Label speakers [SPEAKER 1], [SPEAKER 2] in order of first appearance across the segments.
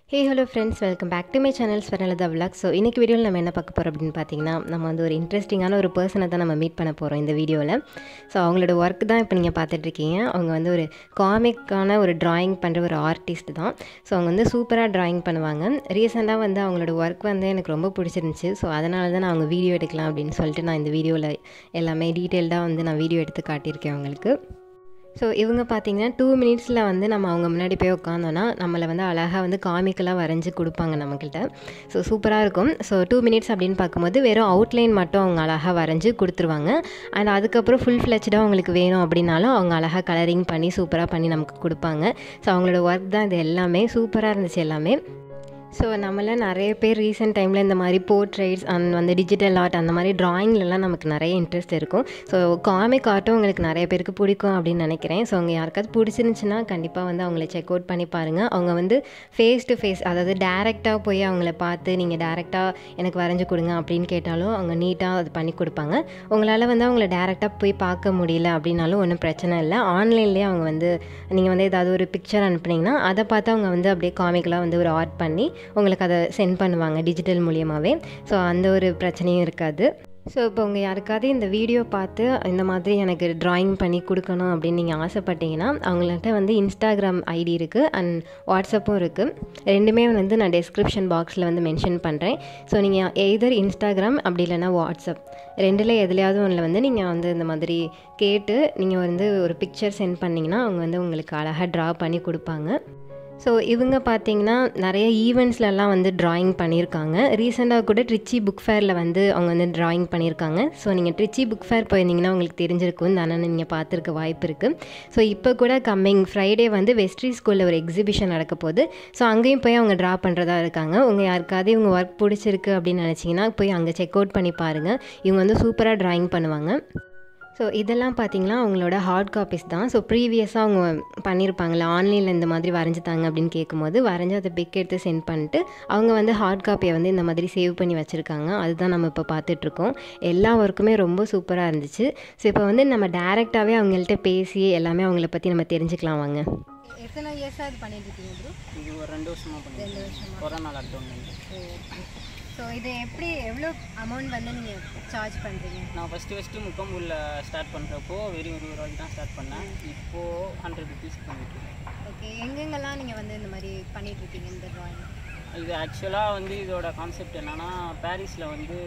[SPEAKER 1] hey hello friends welcome back to my channel Swarnalatha vlog so இன்றைக்கி வீடியோவில் நம்ம என்ன பார்க்க போகிறோம் அப்படின்னு பார்த்தீங்கன்னா நம்ம வந்து ஒரு இன்ட்ரெஸ்டிங்கான ஒரு பர்சனை தான் நம்ம மீட் பண்ண போகிறோம் இந்த வீடியோவில் ஸோ அவங்களோட ஒர்க் தான் இப்போ நீங்கள் பார்த்துட்ருக்கீங்க அவங்க வந்து ஒரு காமிக்கான ஒரு டிராயிங் பண்ணுற ஒரு ஆர்டிஸ்ட் தான் ஸோ அவங்க வந்து சூப்பராக டிராயிங் பண்ணுவாங்க ரீசெண்டாக வந்து அவங்களோட ஒர்க் வந்து எனக்கு ரொம்ப பிடிச்சிருந்துச்சி ஸோ அதனால தான் நான் அவங்க வீடியோ எடுக்கலாம் அப்படின்னு சொல்லிட்டு நான் இந்த வீடியோவில் எல்லாமே டீட்டெயில்டாக வந்து நான் வீடியோ எடுத்து காட்டியிருக்கேன் அவங்களுக்கு ஸோ இவங்க பார்த்தீங்கன்னா டூ மினிட்ஸில் வந்து நம்ம அவங்க முன்னாடி போய் உட்காந்தோன்னா நம்மளை வந்து அழகாக வந்து காமிக்கலாக வரைஞ்சி கொடுப்பாங்க நம்மக்கிட்ட ஸோ சூப்பராக இருக்கும் ஸோ டூ மினிட்ஸ் அப்படின்னு பார்க்கும்போது வெறும் அவுட்லைன் மட்டும் அவங்க அழகாக வரைஞ்சி கொடுத்துருவாங்க அண்ட் அதுக்கப்புறம் ஃபுல் ஃப்ளெச்டாக அவங்களுக்கு வேணும் அப்படின்னாலும் அவங்க அழகாக கலரிங் பண்ணி சூப்பராக பண்ணி நமக்கு கொடுப்பாங்க ஸோ அவங்களோட ஒர்க் தான் இது எல்லாமே சூப்பராக இருந்துச்சு எல்லாமே ஸோ நம்மள நிறைய பேர் ரீசெண்ட் டைமில் இந்த மாதிரி போர்ட்ரேட்ஸ் அண்ட் வந்து டிஜிட்டல் ஆர்ட் அந்த மாதிரி ட்ராயிங்லலாம் நமக்கு நிறைய இன்ட்ரெஸ்ட் இருக்கும் ஸோ காமிக் ஆர்ட்டும் உங்களுக்கு நிறைய பேருக்கு பிடிக்கும் அப்படின்னு நினைக்கிறேன் ஸோ அவங்க யாருக்காவது பிடிச்சிருந்துச்சுன்னா கண்டிப்பாக வந்து அவங்கள செக் அவுட் பண்ணி பாருங்கள் அவங்க வந்து ஃபேஸ் டு ஃபேஸ் அதாவது டேரெக்டாக போய் அவங்கள பார்த்து நீங்கள் டேரெக்டாக எனக்கு வரைஞ்சி கொடுங்க அப்படின்னு கேட்டாலும் அவங்க நீட்டாக அது பண்ணி கொடுப்பாங்க உங்களால் வந்து அவங்கள டேரெக்டாக போய் பார்க்க முடியல அப்படின்னாலும் ஒன்றும் பிரச்சனை இல்லை ஆன்லைன்லேயே அவங்க வந்து நீங்கள் வந்து ஏதாவது ஒரு பிக்சர் அனுப்புனீங்கன்னா அதை பார்த்து அவங்க வந்து அப்படியே காமிக்கலாக வந்து ஒரு ஆர்ட் பண்ணி உங்களுக்கு அதை சென்ட் பண்ணுவாங்க டிஜிட்டல் மூலியமாகவே ஸோ அந்த ஒரு பிரச்சனையும் இருக்காது ஸோ இப்போ உங்கள் யாருக்காவது இந்த வீடியோ பார்த்து இந்த மாதிரி எனக்கு ட்ராயிங் பண்ணி கொடுக்கணும் அப்படின்னு நீங்கள் ஆசைப்பட்டீங்கன்னா அவங்கள்ட்ட வந்து இன்ஸ்டாகிராம் ஐடி இருக்குது அண்ட் வாட்ஸ்அப்பும் இருக்குது ரெண்டுமே வந்து நான் டெஸ்கிரிப்ஷன் பாக்ஸில் வந்து மென்ஷன் பண்ணுறேன் ஸோ நீங்கள் எய்தர் இன்ஸ்டாகிராம் அப்படி இல்லைனா வாட்ஸ்அப் ரெண்டில் எதுலையாவது ஒன்றில் வந்து நீங்கள் வந்து இந்த மாதிரி கேட்டு நீங்கள் வந்து ஒரு பிக்சர் சென்ட் பண்ணிங்கன்னா அவங்க வந்து உங்களுக்கு அழகாக ட்ரா பண்ணி கொடுப்பாங்க ஸோ இவங்க பார்த்தீங்கன்னா நிறைய ஈவெண்ட்ஸ்லலாம் வந்து ட்ராயிங் பண்ணியிருக்காங்க ரீசெண்டாக கூட ட்ரிச்சி புக் ஃபேரில் வந்து அவங்க வந்து ட்ராயிங் பண்ணியிருக்காங்க ஸோ நீங்கள் ட்ரிச்சி புக் ஃபேர் போயிருந்தீங்கன்னா உங்களுக்கு தெரிஞ்சிருக்கும் தானே நீங்கள் பார்த்துருக்க வாய்ப்பு இருக்குது ஸோ இப்போ கூட கம்மிங் ஃப்ரைடே வந்து வெஸ்ட்ரி ஸ்கூலில் ஒரு எக்ஸிபிஷன் நடக்க போகுது ஸோ அங்கேயும் போய் அவங்க ட்ரா பண்ணுறதா இருக்காங்க உங்கள் யாருக்காவது இவங்க ஒர்க் பிடிச்சிருக்கு அப்படின்னு நினச்சிங்கன்னா போய் அங்கே செக் அவுட் பண்ணி பாருங்கள் இவங்க வந்து சூப்பராக ட்ராயிங் பண்ணுவாங்க ஸோ இதெல்லாம் பார்த்தீங்கன்னா அவங்களோட ஹார்ட் காப்பீஸ் தான் ஸோ ப்ரீவியஸாக அவங்க பண்ணியிருப்பாங்களே ஆன்லைனில் இந்த மாதிரி வரைஞ்சித்தாங்க அப்படின்னு கேட்கும்போது வரைஞ்சி அதை பிக் எடுத்து சென்ட் பண்ணிட்டு அவங்க வந்து ஹார்ட் காப்பியை வந்து இந்த மாதிரி சேவ் பண்ணி வச்சுருக்காங்க அதுதான் நம்ம இப்போ பார்த்துட்ருக்கோம் எல்லா ஒர்க்குமே ரொம்ப சூப்பராக இருந்துச்சு ஸோ இப்போ வந்து நம்ம டேரெக்டாகவே அவங்கள்ட்ட பேசி எல்லாமே அவங்கள பற்றி நம்ம தெரிஞ்சுக்கலாம் வாங்க
[SPEAKER 2] எத்தனை இயர்ஸாக இது பண்ணிட்டு இருக்கீங்க ப்ரோ
[SPEAKER 3] இது ஒரு ரெண்டு வருஷமாக
[SPEAKER 2] ரெண்டு
[SPEAKER 3] பண்ணிட்டு
[SPEAKER 2] வருஷமா
[SPEAKER 3] கொரோனா லாக்டவுன்
[SPEAKER 2] ஸோ இது எப்படி எவ்வளோ அமௌண்ட் வந்து நீங்கள் சார்ஜ் பண்ணுறீங்க
[SPEAKER 3] நான் ஃபஸ்ட்டு ஃபஸ்ட்டு முக்கம்பூரில் ஸ்டார்ட் பண்ணுறப்போ வெறும் இருபது ரூபாய்க்கு தான் ஸ்டார்ட் பண்ணேன் இப்போது ஹண்ட்ரட் ருபீஸ் பண்ணிட்டு
[SPEAKER 2] ஓகே எங்கெங்கெல்லாம் நீங்கள் வந்து இந்த மாதிரி பண்ணிட்டு இருக்கீங்க இந்த ட்ராயிங்
[SPEAKER 3] இது ஆக்சுவலாக வந்து இதோட கான்செப்ட் என்னென்னா பாரிஸில் வந்து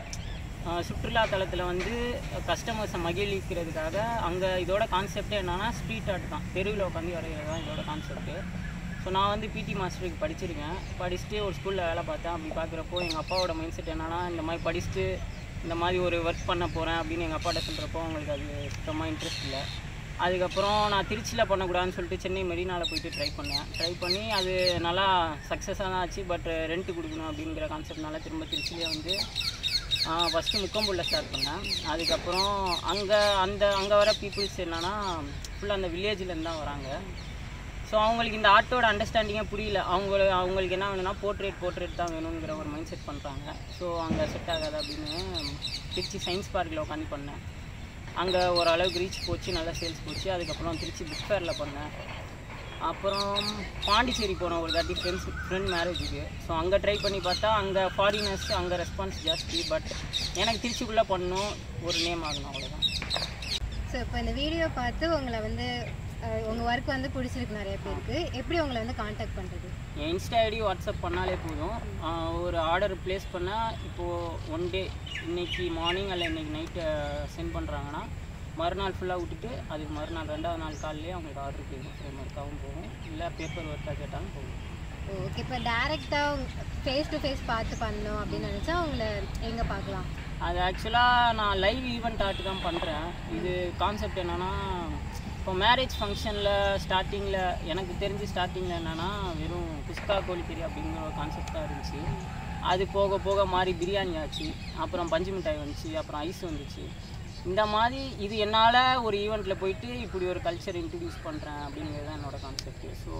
[SPEAKER 3] ஆஹ், சுற்றுலா தலத்தில் வந்து கஸ்டமர்ஸை மகிழ்விக்கிறதுக்காக அங்கே இதோட கான்செப்டே என்னென்னா ஸ்ட்ரீட் ஆர்ட் தான் தெருவில் உட்காந்து வரைகிறது தான் இதோட கான்செப்ட்டு ஸோ நான் வந்து பிடி மாஸ்டருக்கு படிச்சிருக்கேன் படிச்சுட்டு ஒரு ஸ்கூலில் வேலை பார்த்தேன் அப்படி பார்க்குறப்போ எங்கள் அப்பாவோட மைண்ட் செட் என்னென்னா இந்த மாதிரி படிச்சுட்டு இந்த மாதிரி ஒரு ஒர்க் பண்ண போகிறேன் அப்படின்னு எங்கள் அப்பாட்ட சொல்கிறப்போ அவங்களுக்கு அது சுத்தமாக இன்ட்ரெஸ்ட் இல்லை அதுக்கப்புறம் நான் திருச்சியில் பண்ணக்கூடாதுன்னு சொல்லிட்டு சென்னை மெரினாவில் போயிட்டு ட்ரை பண்ணேன் ட்ரை பண்ணி அது நல்லா சக்ஸஸாக தான் ஆச்சு பட் ரெண்ட் கொடுக்கணும் அப்படிங்கிற கான்செப்ட்னால திரும்ப திருச்சியிலே வந்து ஃபஸ்ட்டு முக்கம்பூரில் ஸ்டார்ட் பண்ணேன் அதுக்கப்புறம் அங்கே அந்த அங்கே வர பீப்புள்ஸ் என்னென்னா ஃபுல்லாக அந்த வில்லேஜ்லேருந்து தான் வராங்க ஸோ அவங்களுக்கு இந்த ஆர்ட்டோட அண்டர்ஸ்டாண்டிங்கே புரியல அவங்க அவங்களுக்கு என்ன வேணும்னா போர்ட்ரேட் போர்ட்ரேட் தான் வேணுங்கிற ஒரு மைண்ட் செட் பண்ணுறாங்க ஸோ அங்கே செட் ஆகாது அப்படின்னு திருச்சி சயின்ஸ் பார்க்கில் உட்காந்து பண்ணேன் அங்கே ஓரளவுக்கு ரீச் போச்சு நல்லா சேல்ஸ் போச்சு அதுக்கப்புறம் திருச்சி புக் ஃபேரில் பண்ணேன் அப்புறம் பாண்டிச்சேரி போனோம் ஒரு தாட்டி ஃப்ரெண்ட்ஸ் ஃப்ரெண்ட் மேரேஜுக்கு ஸோ அங்கே ட்ரை பண்ணி பார்த்தா அங்கே ஃபாரினர்ஸ் அங்கே ரெஸ்பான்ஸ் ஜாஸ்தி பட் எனக்கு திருச்சிக்குள்ளே பண்ணணும் ஒரு நேம் ஆகணும் அவ்வளோதான்
[SPEAKER 2] ஸோ இப்போ இந்த வீடியோ பார்த்து உங்களை வந்து அஹ், உங்கள் ஒர்க் வந்து பிடிச்சிருக்கு நிறைய பேருக்கு எப்படி உங்களை வந்து காண்டாக்ட் பண்ணுறது
[SPEAKER 3] என் இன்ஸ்டா ஐடி வாட்ஸ்அப் பண்ணாலே போதும் ஆஹ் ஒரு ஆர்டர் ப்ளேஸ் பண்ணால் இப்போது ஒன் டே இன்னைக்கு மார்னிங் அல்ல இன்னைக்கு நைட்டு சென்ட் பண்ணுறாங்கன்னா மறுநாள் ஃபுல்லாக விட்டுட்டு அதுக்கு மறுநாள் ரெண்டாவது நாள் காலையிலேயே அவங்களுக்கு ஆர்டர் போகும் ஃப்ரேம் ஒர்க்காகவும் போகும் இல்லை பேப்பர் ஒர்க்காக கேட்டாலும் போகும்
[SPEAKER 2] ஓகே இப்போ டேரெக்டாக ஃபேஸ் டு ஃபேஸ் பார்த்து பண்ணணும் அப்படின்னு நினச்சா உங்களை எங்கே பார்க்கலாம்
[SPEAKER 3] அது ஆக்சுவலாக நான் லைவ் ஈவெண்ட் ஆர்ட் தான் பண்ணுறேன் இது கான்செப்ட் என்னென்னா இப்போ மேரேஜ் ஃபங்க்ஷனில் ஸ்டார்டிங்கில் எனக்கு தெரிஞ்சு ஸ்டார்டிங்கில் என்னென்னா வெறும் குஸ்கா கோழிக்கறி அப்படிங்கிற ஒரு கான்செப்ட் தான் இருந்துச்சு அது போக போக மாறி பிரியாணி ஆச்சு அப்புறம் பஞ்சு மிட்டாய் வந்துச்சு அப்புறம் ஐஸ் வந்துச்சு இந்த மாதிரி இது என்னால் ஒரு ஈவெண்ட்டில் போயிட்டு இப்படி ஒரு கல்ச்சர் இன்ட்ரடியூஸ் பண்ணுறேன் அப்படிங்கிறது தான் என்னோட concept so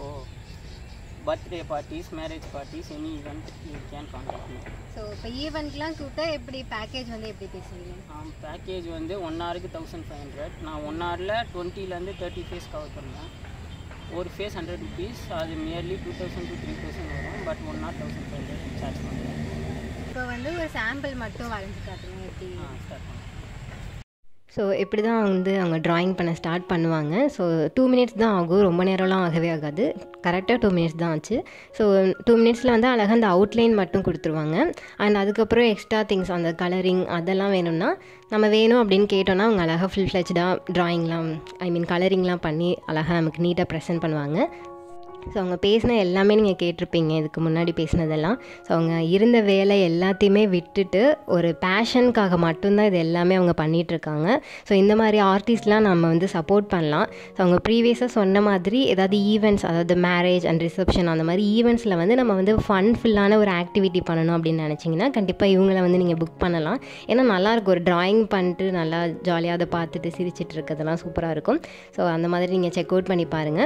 [SPEAKER 3] birthday parties marriage parties any event you can contact me
[SPEAKER 2] so இப்போ ஈவெண்ட்லாம் கூப்பிட்டா எப்படி பேக்கேஜ் வந்து எப்படி பேசுவீங்க
[SPEAKER 3] பேக்கேஜ் வந்து ஒன் ஹவருக்கு தௌசண்ட் ஃபைவ் ஹண்ட்ரட் நான் ஒன் ஹவரில் டுவெண்ட்டிலேருந்து தேர்ட்டி ஃபேஸ் கவர் பண்ணேன் ஒரு ஃபேஸ் ஹண்ட்ரட் ருபீஸ் அது nearly two thousand to three thousand வரும் but one not thousand five hundred charge பண்ணுறேன்
[SPEAKER 2] இப்போ வந்து ஒரு சாம்பிள் மட்டும் வரைஞ்சி காட்டுங்க எப்படி
[SPEAKER 3] ஆ ஸ்டார்ட் பண்ணுறேன்
[SPEAKER 1] ஸோ இப்படி தான் வந்து அவங்க ட்ராயிங் பண்ண ஸ்டார்ட் பண்ணுவாங்க ஸோ டூ மினிட்ஸ் தான் ஆகும் ரொம்ப நேரம்லாம் ஆகவே ஆகாது கரெக்டாக டூ மினிட்ஸ் தான் ஆச்சு ஸோ டூ மினிட்ஸில் வந்து அழகாக அந்த அவுட்லைன் மட்டும் கொடுத்துருவாங்க அண்ட் அதுக்கப்புறம் எக்ஸ்ட்ரா திங்ஸ் அந்த கலரிங் அதெல்லாம் வேணும்னா நம்ம வேணும் அப்படின்னு கேட்டோன்னா அவங்க அழகாக ஃபுல் ஃப்ளெச்டாக ட்ராயிங்லாம் ஐ மீன் கலரிங்லாம் பண்ணி அழகாக நமக்கு நீட்டாக ப்ரெசென்ட் பண்ணுவாங்க ஸோ அவங்க பேசின எல்லாமே நீங்கள் கேட்டிருப்பீங்க இதுக்கு முன்னாடி பேசினதெல்லாம் ஸோ அவங்க இருந்த வேலை எல்லாத்தையுமே விட்டுட்டு ஒரு பேஷனுக்காக மட்டும்தான் இது எல்லாமே அவங்க பண்ணிகிட்ருக்காங்க ஸோ இந்த மாதிரி ஆர்டிஸ்ட்லாம் நம்ம வந்து சப்போர்ட் பண்ணலாம் ஸோ அவங்க ப்ரீவியஸாக சொன்ன மாதிரி ஏதாவது ஈவெண்ட்ஸ் அதாவது மேரேஜ் அண்ட் ரிசப்ஷன் அந்த மாதிரி ஈவெண்ட்ஸில் வந்து நம்ம வந்து ஃபன் ஃபுல்லான ஒரு ஆக்டிவிட்டி பண்ணணும் அப்படின்னு நினச்சிங்கன்னா கண்டிப்பாக இவங்கள வந்து நீங்கள் புக் பண்ணலாம் ஏன்னா நல்லாயிருக்கும் ஒரு ட்ராயிங் பண்ணிட்டு நல்லா ஜாலியாக அதை பார்த்துட்டு சிரிச்சிட்டு இருக்கிறதெல்லாம் சூப்பராக இருக்கும் ஸோ அந்த மாதிரி நீங்கள் செக் அவுட் பண்ணி பாருங்கள்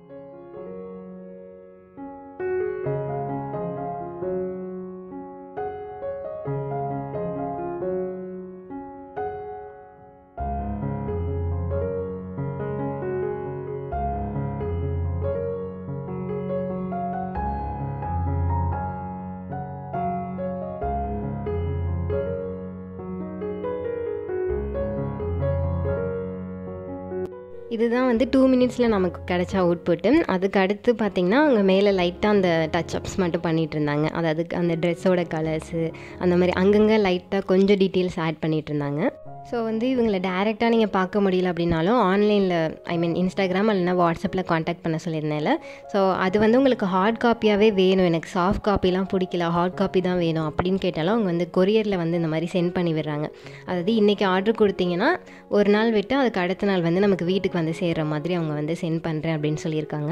[SPEAKER 1] இதுதான் வந்து டூ மினிட்ஸில் நமக்கு கிடைச்ச அவுட்புட்டு அதுக்கு அடுத்து பார்த்திங்கன்னா அவங்க மேலே லைட்டாக அந்த டச் அப்ஸ் மட்டும் பண்ணிகிட்டு இருந்தாங்க அதாவது அந்த ட்ரெஸ்ஸோட கலர்ஸு அந்த மாதிரி அங்கங்கே லைட்டாக கொஞ்சம் டீட்டெயில்ஸ் ஆட் பண்ணிகிட்டு இருந்தாங்க ஸோ வந்து இவங்களை டேரெக்டாக நீங்கள் பார்க்க முடியல அப்படின்னாலும் ஆன்லைனில் ஐ மீன் இன்ஸ்டாகிராம் இல்லைனா வாட்ஸ்அப்பில் காண்டாக்ட் பண்ண சொல்லியிருந்தேன்ல ஸோ அது வந்து உங்களுக்கு ஹார்ட் காப்பியாகவே வேணும் எனக்கு சாஃப்ட் காப்பிலாம் பிடிக்கல ஹார்ட் காப்பி தான் வேணும் அப்படின்னு கேட்டாலும் அவங்க வந்து கொரியரில் வந்து இந்த மாதிரி சென்ட் பண்ணி விடுறாங்க அதாவது இன்றைக்கி ஆர்டர் கொடுத்தீங்கன்னா ஒரு நாள் விட்டு அதுக்கு அடுத்த நாள் வந்து நமக்கு வீட்டுக்கு வந்து சேர்கிற மாதிரி அவங்க வந்து சென்ட் பண்ணுறேன் அப்படின்னு சொல்லியிருக்காங்க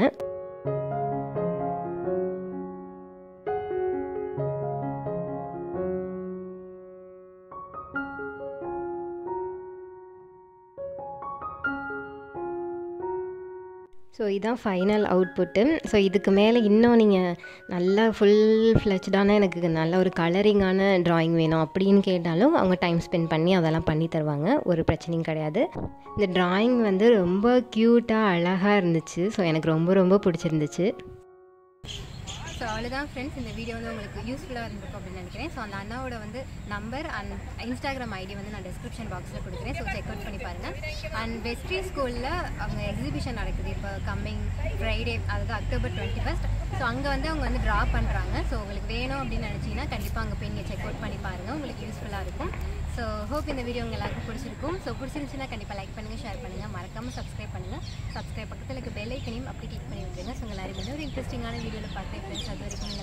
[SPEAKER 1] ஸோ இதான் ஃபைனல் அவுட்புட்டு ஸோ இதுக்கு மேலே இன்னும் நீங்கள் நல்லா ஃபுல் ஃப்ளெச்டான எனக்கு நல்ல ஒரு கலரிங்கான ட்ராயிங் வேணும் அப்படின்னு கேட்டாலும் அவங்க டைம் ஸ்பெண்ட் பண்ணி அதெல்லாம் பண்ணி தருவாங்க ஒரு பிரச்சனையும் கிடையாது இந்த ட்ராயிங் வந்து ரொம்ப க்யூட்டாக அழகாக இருந்துச்சு ஸோ எனக்கு ரொம்ப ரொம்ப பிடிச்சிருந்துச்சு
[SPEAKER 2] ஸோ அவ்வளோதான் ஃப்ரெண்ட்ஸ் இந்த வீடியோ வந்து உங்களுக்கு யூஸ்ஃபுல்லாக இருந்திருக்கும் அப்படின்னு நினைக்கிறேன் ஸோ அந்த அண்ணாவோட வந்து நம்பர் அண்ட் இன்ஸ்டாகிராம் ஐடி வந்து நான் டிஸ்கிரிப்ஷன் பாக்ஸில் கொடுக்குறேன் ஸோ செக் அவுட் பண்ணி பாருங்கள் அண்ட் வெஸ்ட்ரி ஸ்கூலில் அவங்க எக்ஸிபிஷன் நடக்குது இப்போ கம்மிங் ஃப்ரைடே அதாவது அக்டோபர் டுவெண்ட்டி ஃபஸ்ட் ஸோ அங்கே வந்து அவங்க வந்து ட்ரா பண்ணுறாங்க ஸோ உங்களுக்கு வேணும் அப்படின்னு நினச்சிங்கன்னா கண்டிப்பாக அங்கே போய் நீங்கள் செக் அவுட் பண்ணி பாருங்கள் உங்களுக்கு யூஸ்ஃபுல்லாக இருக்கும் ஸோ ஹோப் இந்த வீடியோ உங்க எல்லாருக்கும் பிடிச்சிருக்கும் ஸோ பிடிச்சிருந்துச்சுன்னா கண்டிப்பாக லைக் பண்ணுங்கள் ஷேர் பண்ணுங்கள் மறக்காமல் சப்ஸ்கிரைப் பண்ணுங்கள் சப்ஸ்கிரைப் பக்கத்தில் இருக்க பெல் ஐக்கனையும் அப்படி கிளிக் பண்ணி விட்டுருங்க ஸோ உங்கள் எல்லாரும் வந்து ஒரு இன்ட்ரெஸ்டிங்கான வீடியோவில் பார்த்து ஃப்ரெண்ட்ஸ் அது வரைக்கும்